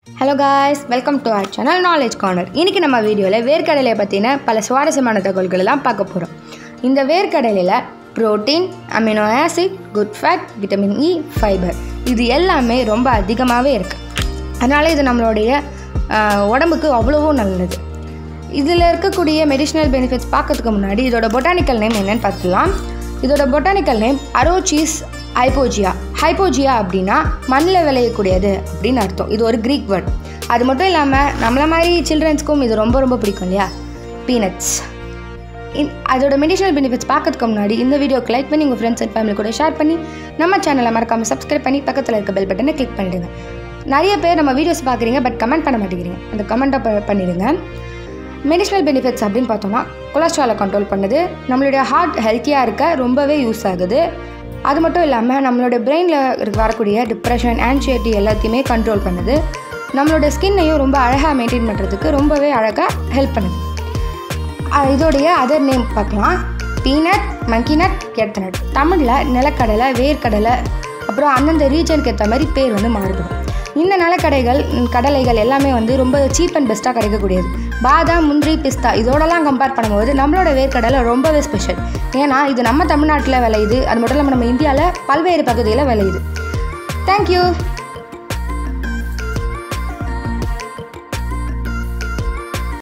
hello guys welcome to our channel knowledge corner இன்றைக்கி நம்ம வீடியோவில் வேர்க்கடலையை பற்றின பல சுவாரஸ்யமான தகவல்களை தான் பார்க்க போகிறோம் இந்த வேர்க்கடலையில் protein amino acid good fat vitamin E fibre இது எல்லாமே ரொம்ப அதிகமாகவே இருக்குது அதனால் இது நம்மளுடைய ஆஹ், உடம்புக்கு அவ்வளவும் நல்லது இதில் இருக்கக்கூடிய மெடிஷனல் பெனிஃபிட்ஸ் பார்க்கறதுக்கு முன்னாடி இதோட பொட்டானிக்கல் நேம் என்னன்னு பார்த்துலாம் இதோட பொட்டானிக்கல் நேம் அரோச்சீஸ் ஹைப்போஜியா ஹைப்போஜியா அப்படின்னா மண்ணில் விளையக்கூடியது அப்படின்னு அர்த்தம் இது ஒரு க்ரீக் வேர்ட் அது மட்டும் இல்லாமல் நம்மள மாதிரி சில்ட்ரன்ஸ்க்கும் இது ரொம்ப ரொம்ப பிடிக்கும் இல்லையா பீனட்ஸ் இன் அதோட மெடிஷனல் பெனிஃபிட்ஸ் பார்க்கறதுக்கு முன்னாடி இந்த வீடியோக்கு லைக் பண்ணி உங்கள் ஃப்ரெண்ட்ஸ் அண்ட் ஃபேமிலி கூட ஷேர் பண்ணி நம்ம சேனலை மறக்காமல் சப்ஸ்கிரைப் பண்ணி பக்கத்தில் இருக்க பெல் பட்டனை கிளிக் பண்ணிடுங்க நிறைய பேர் நம்ம வீடியோஸ் பார்க்குறீங்க பட் கமெண்ட் பண்ண மாட்டேங்கிறீங்க அந்த கமெண்ட்டை ப பண்ணிடுங்க மெடிஷனல் பெனிஃபிட்ஸ் அப்படின்னு பார்த்தோம்னா கொலஸ்ட்ராலை கண்ட்ரோல் பண்ணுது நம்மளுடைய ஹார்ட் ஹெல்த்தியாக இருக்க ரொம்பவே யூஸ் ஆகுது அது மட்டும் இல்லாமல் நம்மளுடைய பிரெயினில் வரக்கூடிய டிப்ரெஷன் ஆன்சைட்டி எல்லாத்தையுமே கண்ட்ரோல் பண்ணுது நம்மளோட ஸ்கின்னையும் ரொம்ப அழகாக மெயின்டைன் பண்ணுறதுக்கு ரொம்பவே அழகாக ஹெல்ப் பண்ணுது அஹ் இதோடைய அதர் நேம் பார்க்கலாம் பீனட் மங்கினட் கெத்தனட் தமிழில் நிலக்கடலை வேர்க்கடலை அப்புறம் அந்தந்த ரீஜனுக்கு ஏற்ற மாதிரி பேர் வந்து மாறுபடும் இந்த நிலக்கடைகள் ம், கடலைகள் எல்லாமே வந்து ரொம்ப சீப் அண்ட் பெஸ்ட்டாக கிடைக்கக்கூடியது பாதாம் முந்திரி பிஸ்தா இதோடலாம் கம்பேர் பண்ணும்போது நம்மளோட வேர்க்கடலை ரொம்பவே ஸ்பெஷல் ஏன்னா இது நம்ம தமிழ்நாட்டில் விளையுது அது மட்டும் இல்லாமல் நம்ம இந்தியாவில் பல்வேறு பகுதியில் விளையுது தேங்க்யூ